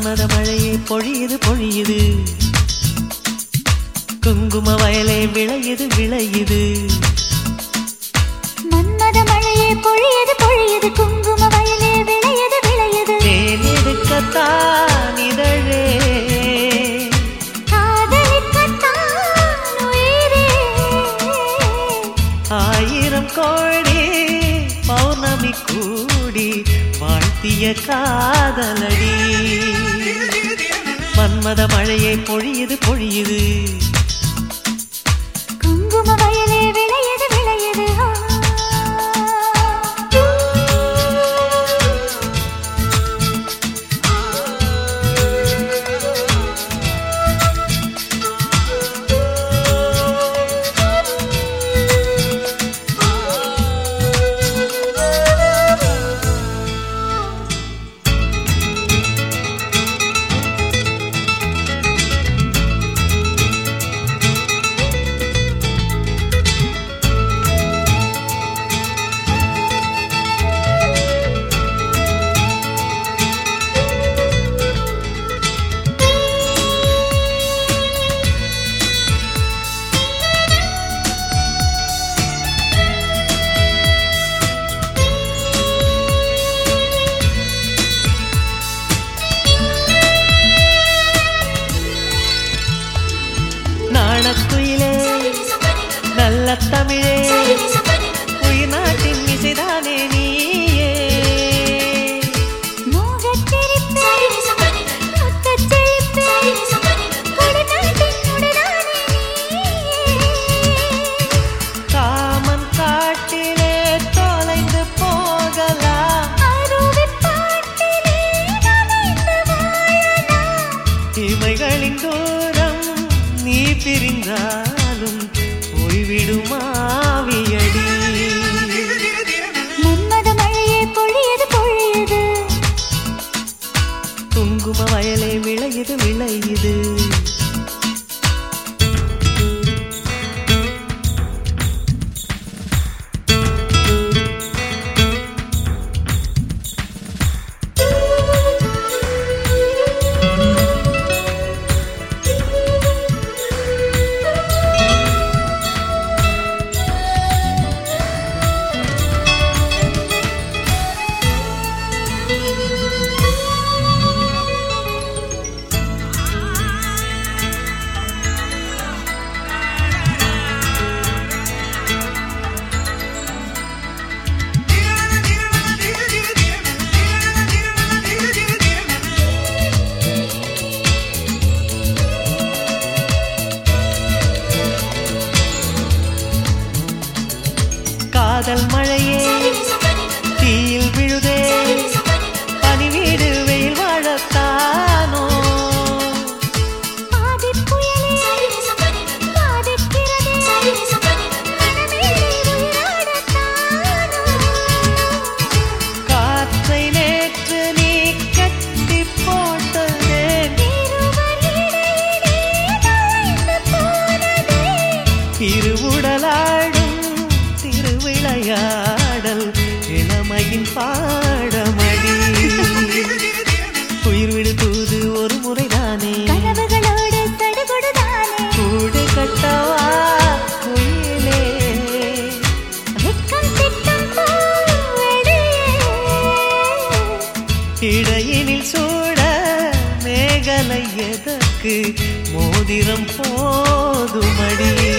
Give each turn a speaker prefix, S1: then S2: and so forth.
S1: மன்மத மழையே பொழியுது பொழியுது குங்கும வயலே விளையுது விளையுது
S2: மன்மத மழையே பொழியது பொழியது குங்கும வயலே விளையது விளையது
S1: தேன் எடுக்கத்தான் இதழே
S2: காதலிக்கத்தான் உயிரே
S1: ஆயிரம் கோடி பௌர்ணமி கூடி வாழ்த்திய காதலடி மன்மத மழையே பொழியுது பொழியுது
S2: குங்கும வயலே விளையது விளையது ஆ.
S1: நாணக்குயிலே நல்ல தமிழே உயிர் நாட்டின் இசைதானே நீயே
S2: மோகச் சிரிப்பே, முத்தச் செழிப்பே, கொடிநாட்டின் உடனானே நீயே.
S1: காமன் காட்டிலே தொலைந்து போகலாம்
S2: அருவிப் பாட்டிலே நனைந்து வாழலாம்.
S1: இமைகளின் தூரம் நீ பிரிந்தாலும் போய்விடும் ஆவியடி
S2: மன்மத மழையே பொழியது பொழியது
S1: குங்கும வயலே விளையுது விளையுது காதல் மழையே தீயில் விழுதே பனி வீடு வெயில் வாழத்தானோ
S2: ஆதிப் புயலே பாதிக்கிறதே மனமேலே உயிராடத்தானோ
S1: காற்றை நேற்று நீ கட்டி போட்டதே
S2: இருவரிடையிலே நுழைந்து போனதே
S1: திருவுடலாடும் திருவிளையாடல் இளமையின் பாடமடி உயிர் விடு தூது ஒரு முறைதானே
S2: கனவுகளோடு சடுகுடுதானே
S1: கூடு கட்டவா குயிலே
S2: வெட்கம் திட்டம் பூவெளியே
S1: இடையினில் சூட மேகலை எதற்கு மோதிரம் போதுமடி